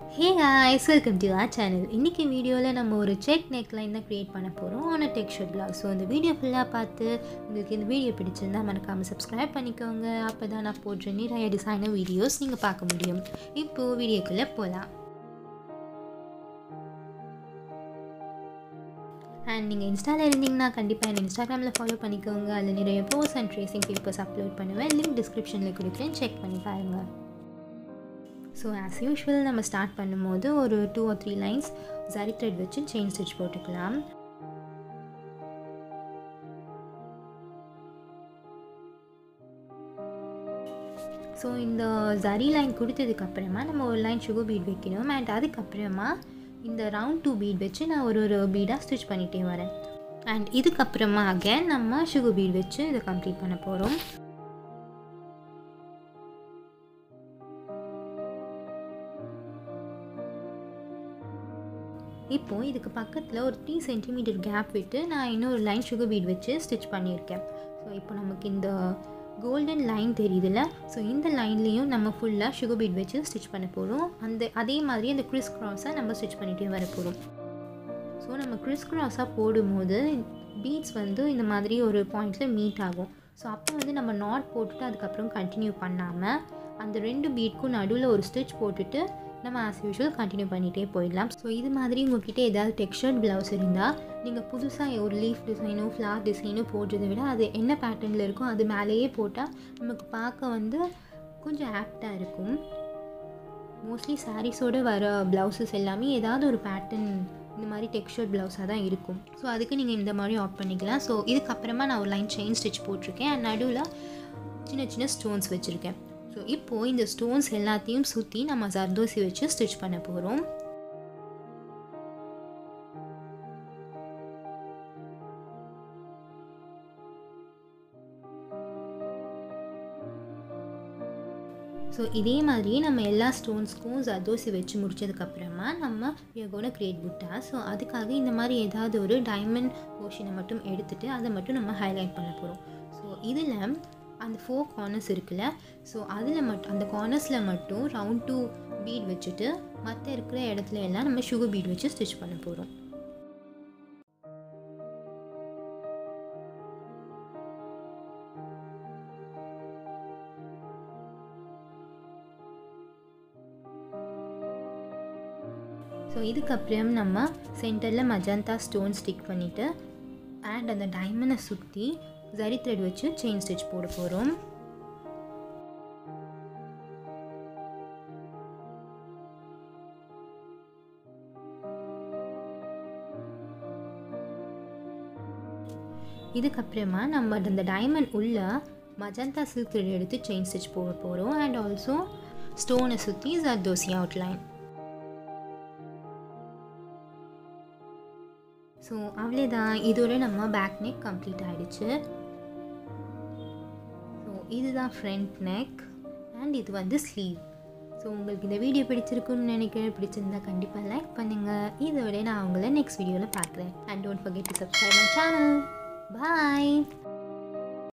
hey guys welcome to our channel இன்றைக்கி வீடியோவில் நம்ம ஒரு செக் நெக் லைன் தான் க்ரியேட் பண்ண போகிறோம் ஆன் டெக்ஸ்டர் பிளாக் ஸோ இந்த வீடியோ ஃபுல்லாக பார்த்து உங்களுக்கு இந்த வீடியோ பிடிச்சிருந்தா மறக்காமல் சப்ஸ்கிரைப் பண்ணிக்கோங்க அப்போ தான் நான் போடுற நிறைய டிசைனர் வீடியோஸ் நீங்கள் பார்க்க முடியும் இப்போது வீடியோக்குள்ளே போகலாம் அண்ட் நீங்கள் இன்ஸ்டாவில் இருந்தீங்கன்னா கண்டிப்பாக என்ன இன்ஸ்டாகிராமில் ஃபாலோ பண்ணிக்கோங்க அதில் நிறைய post and tracing papers upload பண்ணுவேன் லிங்க் டிஸ்கிரிப்ஷனில் கொடுக்குறேன் செக் பண்ணி பாருங்கள் ஸோ ஆஸ் யூஷுவல் நம்ம ஸ்டார்ட் பண்ணும்போது ஒரு two or three lines zari thread வச்சு செயின் ஸ்டிச் போட்டுக்கலாம் ஸோ இந்த ஜரி லைன் கொடுத்ததுக்கப்புறமா நம்ம ஒரு லைன் சுகர் பீட் வைக்கணும் அண்ட் அதுக்கப்புறமா இந்த ரவுண்ட் டூ பீட் வச்சு நான் ஒரு ஒரு பீடாக ஸ்டிச் பண்ணிகிட்டே வரேன் அண்ட் இதுக்கப்புறமா அகேன் நம்ம சுகர் பீட் வச்சு இதை கம்ப்ளீட் பண்ண போகிறோம் இப்போது இதுக்கு பக்கத்தில் ஒரு த்ரீ சென்டிமீட்டர் கேப் விட்டு நான் இன்னொரு லைன் சுகர் பீட் வச்சு ஸ்டிச் பண்ணியிருக்கேன் ஸோ இப்போ நமக்கு இந்த கோல்டன் லைன் தெரியுதுல்ல ஸோ இந்த லைன்லேயும் நம்ம ஃபுல்லாக சுகர் பீட் வச்சு ஸ்டிச் பண்ண போகிறோம் அந்த அதே மாதிரி அந்த கிறிஸ் க்ராஸாக நம்ம ஸ்டிச் பண்ணிகிட்டே வர போகிறோம் ஸோ நம்ம கிறிஸ் க்ராஸாக போடும்போது பீட்ஸ் வந்து இந்த மாதிரி ஒரு பாயிண்டில் மீட் ஆகும் ஸோ அப்போ வந்து நம்ம நாட் போட்டுட்டு அதுக்கப்புறம் கண்டினியூ பண்ணாமல் அந்த ரெண்டு பீட்க்கும் நடுவில் ஒரு ஸ்டிச் போட்டுட்டு நம்ம ஆஸ் யூஷுவல் கண்டினியூ பண்ணிகிட்டே போயிடலாம் ஸோ இது மாதிரி உங்ககிட்ட ஏதாவது டெக்ஸ்டர்ட் ப்ளவுஸ் இருந்தால் நீங்கள் புதுசாக ஒரு லீஃப் டிசைனோ ஃப்ளார் டிசைனோ போடுறதை விட அது என்ன பேட்டர்னில் இருக்கோ அது மேலேயே போட்டால் நமக்கு பார்க்க வந்து கொஞ்சம் ஆப்டாக இருக்கும் மோஸ்ட்லி சாரீஸோடு வர ப்ளவுசஸ் எல்லாமே ஏதாவது ஒரு பேட்டர்ன் இந்த மாதிரி டெக்ஸ்டர் ப்ளவுஸாக தான் இருக்கும் ஸோ அதுக்கு நீங்கள் இந்த மாதிரி ஆட் பண்ணிக்கலாம் ஸோ இதுக்கப்புறமா நான் ஒரு லைன் செயின் ஸ்டிச் போட்டிருக்கேன் அண்ட் நடுவில் சின்ன சின்ன ஸ்டோன்ஸ் வச்சுருக்கேன் ஸோ இப்போது இந்த ஸ்டோன்ஸ் எல்லாத்தையும் சுற்றி நம்ம ஜர்தோசி வச்சு ஸ்டிச் பண்ண போகிறோம் ஸோ இதே மாதிரி நம்ம எல்லா ஸ்டோன்ஸ்க்கும் ஜர்தோசி வச்சு முடிச்சதுக்கப்புறமா நம்ம கோன கிரியேட் புட்டா ஸோ அதுக்காக இந்த மாதிரி ஏதாவது ஒரு டைமண்ட் போர்ஷனை மட்டும் எடுத்துகிட்டு அதை மட்டும் நம்ம ஹைலைட் பண்ண போகிறோம் ஸோ இதில் அந்த ஃபோர் கார்னர்ஸ் இருக்குல்ல ஸோ அதில் மட்டும் அந்த கார்னர்ஸில் மட்டும் ரவுண்ட் டூ பீட் வச்சுட்டு மற்ற இருக்கிற இடத்துல எல்லாம் நம்ம சுகர் பீட் வச்சு ஸ்டிச் பண்ண போகிறோம் ஸோ இதுக்கப்புறம் நம்ம சென்டரில் மஜந்தா ஸ்டோன் ஸ்டிக் பண்ணிவிட்டு அண்ட் அந்த டைமண்டை சுற்றி ஜரி த்ரெட் வச்சு செயின் ஸ்டிச் போட போகிறோம் இதுக்கப்புறமா நம்ம அந்த டைமண்ட் உள்ள மஜந்தா சில்க் த்ரெட் எடுத்து செயின் ஸ்டிச் போட போகிறோம் அண்ட் ஆல்சோ ஸ்டோனை சுற்றி ஜர்தோசி அவுட்லைன் ஸோ அவ்வளோதான் இதோட நம்ம பேக் நெக் கம்ப்ளீட் ஆகிடுச்சு ஸோ இதுதான் ஃப்ரண்ட் நெக் அண்ட் இது வந்து ஸ்லீவ் ஸோ உங்களுக்கு இந்த வீடியோ பிடிச்சிருக்குன்னு நினைக்கிறேன் பிடிச்சிருந்தா கண்டிப்பாக லைக் பண்ணுங்கள் இதோட நான் உங்களை நெக்ஸ்ட் வீடியோவில் பார்க்குறேன் and don't forget to subscribe my channel bye